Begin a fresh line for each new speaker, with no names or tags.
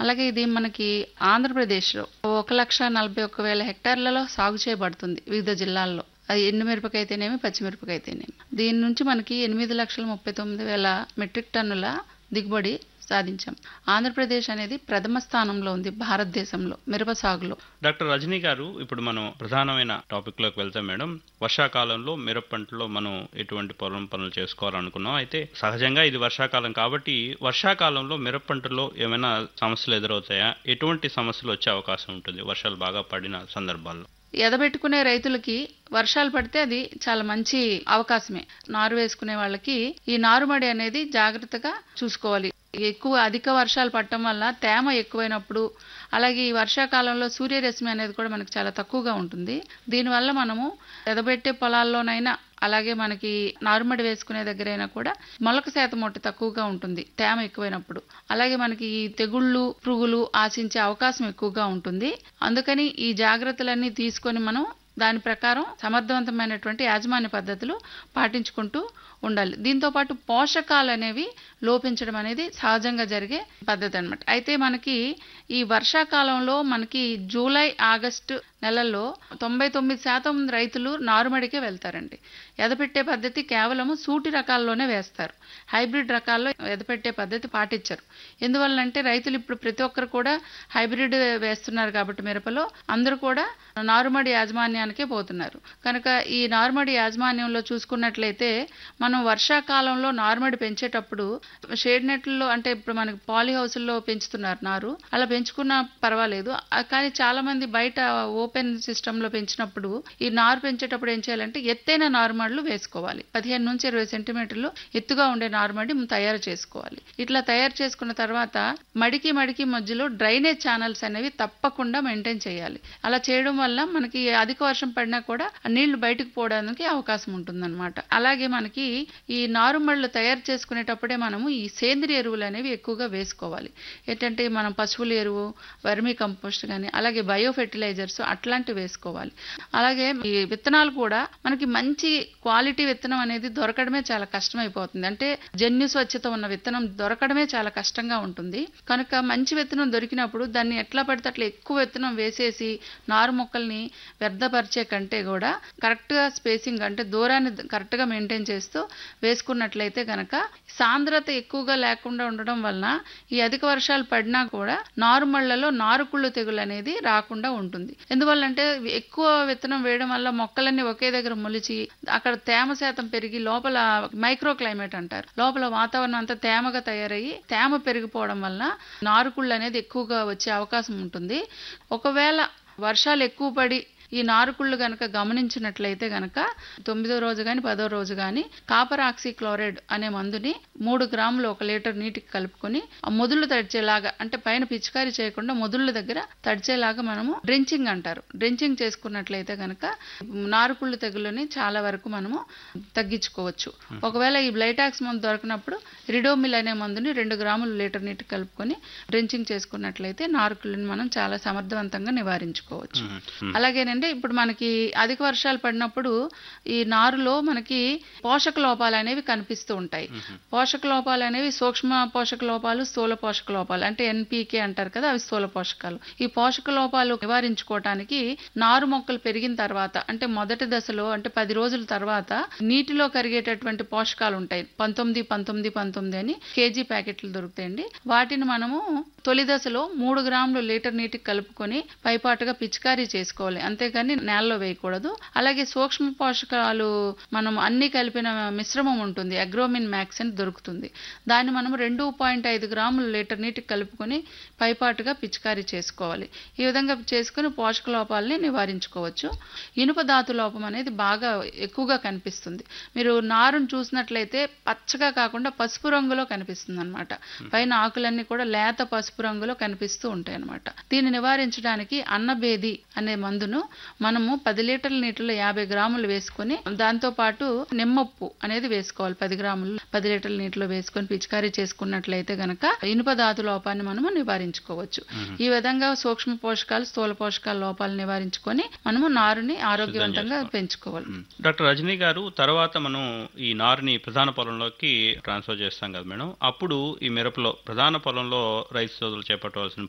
అలాగే ఇది మనకి ఆంధ్రప్రదేశ్లో ఒక లక్ష నలభై ఒక్క వేల హెక్టార్లలో సాగు చేయబడుతుంది వివిధ జిల్లాల్లో అది ఎండుమిరపకైతేనేమి పచ్చిమిరపకైతేనేమి దీని నుంచి మనకి ఎనిమిది లక్షల ముప్పై తొమ్మిది వేల మెట్రిక్ టన్నుల దిగుబడి సాధించాం ఆంధ్రప్రదేశ్ అనేది ప్రథమ స్థానంలో ఉంది భారతదేశంలో మిరప సాగులో
డాక్టర్ రజనీ గారు ఇప్పుడు మనం ప్రధానమైన టాపిక్ లోకి వెళ్తాం మేడం వర్షాకాలంలో మిరప పంటలో మనం ఎటువంటి పొలం పనులు చేసుకోవాలనుకున్నాం అయితే సహజంగా ఇది వర్షాకాలం కాబట్టి వర్షాకాలంలో మిరప పంటలో ఏమైనా సమస్యలు ఎదురవుతాయా ఎటువంటి సమస్యలు వచ్చే అవకాశం ఉంటుంది వర్షాలు బాగా పడిన సందర్భాల్లో
ఎదబెట్టుకునే రైతులకి వర్షాలు పడితే అది చాలా మంచి అవకాశమే నారు వేసుకునే వాళ్ళకి ఈ నారుమడి అనేది జాగ్రత్తగా చూసుకోవాలి ఎక్కువ అధిక వర్షాలు పడటం వల్ల తేమ ఎక్కువైనప్పుడు అలాగే ఈ వర్షాకాలంలో సూర్యరశ్మి అనేది కూడా మనకి చాలా తక్కువగా ఉంటుంది దీనివల్ల మనము ఎదబెట్టే పొలాల్లోనైనా అలాగే మనకి నారుమడి వేసుకునే దగ్గరైనా కూడా మొలక శాతం ఒకటి తక్కువగా ఉంటుంది తేమ ఎక్కువైనప్పుడు అలాగే మనకి ఈ తెగుళ్ళు పురుగులు ఆశించే అవకాశం ఎక్కువగా ఉంటుంది అందుకని ఈ జాగ్రత్తలన్నీ తీసుకొని మనం దాని ప్రకారం సమర్థవంతమైనటువంటి యాజమాన్య పద్ధతులు పాటించుకుంటూ ఉండాలి దీంతో పాటు పోషకాలు అనేవి లోపించడం అనేది సహజంగా జరిగే పద్ధతి అన్నమాట అయితే మనకి ఈ వర్షాకాలంలో మనకి జూలై ఆగస్టు నెలల్లో తొంభై తొమ్మిది శాతం రైతులు నారుమడికే వెళ్తారండి ఎదపెట్టే పద్ధతి కేవలము సూటి రకాల్లోనే వేస్తారు హైబ్రిడ్ రకాల్లో ఎదపెట్టే పద్ధతి పాటించరు ఎందువల్లంటే రైతులు ఇప్పుడు ప్రతి ఒక్కరు కూడా హైబ్రిడ్ వేస్తున్నారు కాబట్టి మిరపలో అందరూ కూడా నారుమడి యాజమాన్యానికే పోతున్నారు కనుక ఈ నారుమడి యాజమాన్యంలో చూసుకున్నట్లయితే మనం వర్షాకాలంలో నారుమడి పెంచేటప్పుడు షేడ్ నెట్లలో అంటే ఇప్పుడు మనకి పాలీ హౌస్ల్లో పెంచుతున్నారు నారు అలా పెంచుకున్నా పర్వాలేదు ఆ- కానీ చాలా మంది బయట ఓపెన్ సిస్టంలో పెంచినప్పుడు ఈ నారు పెంచేటప్పుడు ఏం చేయాలంటే ఎత్తైన నారుమడులు వేసుకోవాలి పదిహేను నుంచి ఇరవై సెంటీమీటర్లు ఎత్తుగా ఉండే నారుమడి తయారు చేసుకోవాలి ఇట్లా తయారు చేసుకున్న తర్వాత మడికి మడికి మధ్యలో డ్రైనేజ్ ఛానల్స్ అనేవి తప్పకుండా మెయింటైన్ చేయాలి అలా చేయడం వల్ల మనకి అధిక వర్షం పడినా కూడా ఆ నీళ్లు బయటకు పోవడానికి అవకాశం ఉంటుందన్నమాట అలాగే మనకి ఈ నారుమళ్ళు తయారు చేసుకునేటప్పుడే మనము ఈ సేంద్రియ ఎరువులు అనేవి ఎక్కువగా వేసుకోవాలి ఏంటంటే మనం పశువుల ఎరువు వర్మీ కంపోస్ట్ కానీ అలాగే బయో ఫెర్టిలైజర్స్ అట్లాంటివి వేసుకోవాలి అలాగే ఈ విత్తనాలు కూడా మనకి మంచి క్వాలిటీ విత్తనం అనేది దొరకడమే చాలా కష్టమైపోతుంది అంటే జన్యు స్వచ్ఛత ఉన్న విత్తనం దొరకడమే చాలా కష్టంగా ఉంటుంది కనుక మంచి విత్తనం దొరికినప్పుడు దాన్ని ఎట్లా పడితే అట్లా ఎక్కువ విత్తనం వేసేసి నారు మొక్కల్ని వ్యర్థపరిచే కంటే కూడా కరెక్ట్గా స్పేసింగ్ అంటే దూరాన్ని కరెక్ట్గా మెయింటైన్ చేస్తూ వేసుకున్నట్లయితే గనక సాంద్రత ఎక్కువగా లేకుండా ఉండడం వలన ఈ అధిక వర్షాలు పడినా కూడా నారుమళ్లలో నారుకుళ్ళు తెగులు అనేది రాకుండా ఉంటుంది ఎందువల్లంటే ఎక్కువ విత్తనం వేయడం వల్ల మొక్కలన్నీ ఒకే దగ్గర మొలిచి అక్కడ తేమ శాతం పెరిగి లోపల మైక్రో క్లైమేట్ అంటారు లోపల వాతావరణం అంతా తేమగా తయారయ్యి తేమ పెరిగిపోవడం వలన నారుకుళ్ళు అనేది ఎక్కువగా వచ్చే అవకాశం ఉంటుంది ఒకవేళ వర్షాలు ఎక్కువ పడి ఈ నారుకుళ్ళు గనక గమనించినట్లయితే గనక తొమ్మిదో రోజు కానీ పదో రోజు కానీ కాపర్ ఆక్సీ క్లోరైడ్ అనే మందుని మూడు గ్రాములు ఒక లీటర్ నీటికి కలుపుకొని ఆ మొదుళ్ళు తడిచేలాగా అంటే పైన పిచికారీ చేయకుండా మొదుళ్ళ దగ్గర తడిచేలాగా మనము డ్రెంచింగ్ అంటారు డ్రెంచింగ్ చేసుకున్నట్లయితే గనక నారుకుళ్ళు తెగులని చాలా వరకు మనము తగ్గించుకోవచ్చు ఒకవేళ ఈ బ్లైటాక్స్ మందు దొరకనప్పుడు రిడోమిల్ అనే మందుని రెండు గ్రాములు లీటర్ నీటికి కలుపుకొని డ్రెంచింగ్ చేసుకున్నట్లయితే నారుకుళ్ళని మనం చాలా సమర్థవంతంగా నివారించుకోవచ్చు అలాగేనండి ఇప్పుడు మనకి అధిక వర్షాలు పడినప్పుడు ఈ నారులో మనకి పోషక లోపాలు అనేవి కనిపిస్తూ ఉంటాయి పోషక లోపాలు అనేవి సూక్ష్మ పోషక లోపాలు స్థూల పోషక లోపాలు అంటే ఎన్పీకే అంటారు కదా అవి స్థూల పోషకాలు ఈ పోషక లోపాలు నివారించుకోవటానికి నారు మొక్కలు పెరిగిన తర్వాత అంటే మొదటి దశలో అంటే పది రోజుల తర్వాత నీటిలో కరిగేటటువంటి పోషకాలు ఉంటాయి పంతొమ్మిది పంతొమ్మిది పంతొమ్మిది అని కేజీ ప్యాకెట్లు దొరుకుతాయండి వాటిని మనము తొలి దశలో మూడు గ్రాములు లీటర్ నీటికి కలుపుకొని పైపాటుగా పిచికారీ చేసుకోవాలి అంతేగాని నేలలో వేయకూడదు అలాగే సూక్ష్మ పోషకాలు మనం అన్ని కలిపిన మిశ్రమం ఉంటుంది అగ్రోమిన్ మ్యాక్స్ అని దొరుకుతుంది దాన్ని మనం రెండు పాయింట్ ఐదు గ్రాములు లీటర్ నీటికి కలుపుకొని పైపాటుగా పిచికారీ చేసుకోవాలి ఈ విధంగా చేసుకుని పోషక లోపాలని నివారించుకోవచ్చు ఇనుప ధాతు లోపం అనేది బాగా ఎక్కువగా కనిపిస్తుంది మీరు నారును చూసినట్లయితే పచ్చగా కాకుండా పసుపు రంగులో కనిపిస్తుంది అనమాట పైన ఆకులన్నీ కూడా లేత పసుపు రంగులో కనిపిస్తూ ఉంటాయి అనమాట దీన్ని నివారించడానికి అన్నబేది అనే మందును మనము పది లీటర్ల నీటిలో యాభై గ్రాములు వేసుకొని దాంతో పాటు నిమ్మప్పు అనేది వేసుకోవాలి పది గ్రాములు పది లీటర్ల నీటిలో వేసుకొని పిచికారీ చేసుకున్నట్లయితే గనక ఇనుప ధాతు లోపాన్ని మనము నివారించుకోవచ్చు ఈ విధంగా సూక్ష్మ పోషకాలు స్థూల పోషకాల లోపాలు నివారించుకొని మనము నారుని ఆరోగ్యవంతంగా పెంచుకోవాలి
డాక్టర్ రజనీ గారు తర్వాత మనం ఈ నారుని ప్రధాన పొలంలోకి ట్రాన్స్ఫర్ చేస్తాం కదా మేడం అప్పుడు ఈ మిరపలో ప్రధాన పొలంలో రైతు సోదరులు చేపట్టవలసిన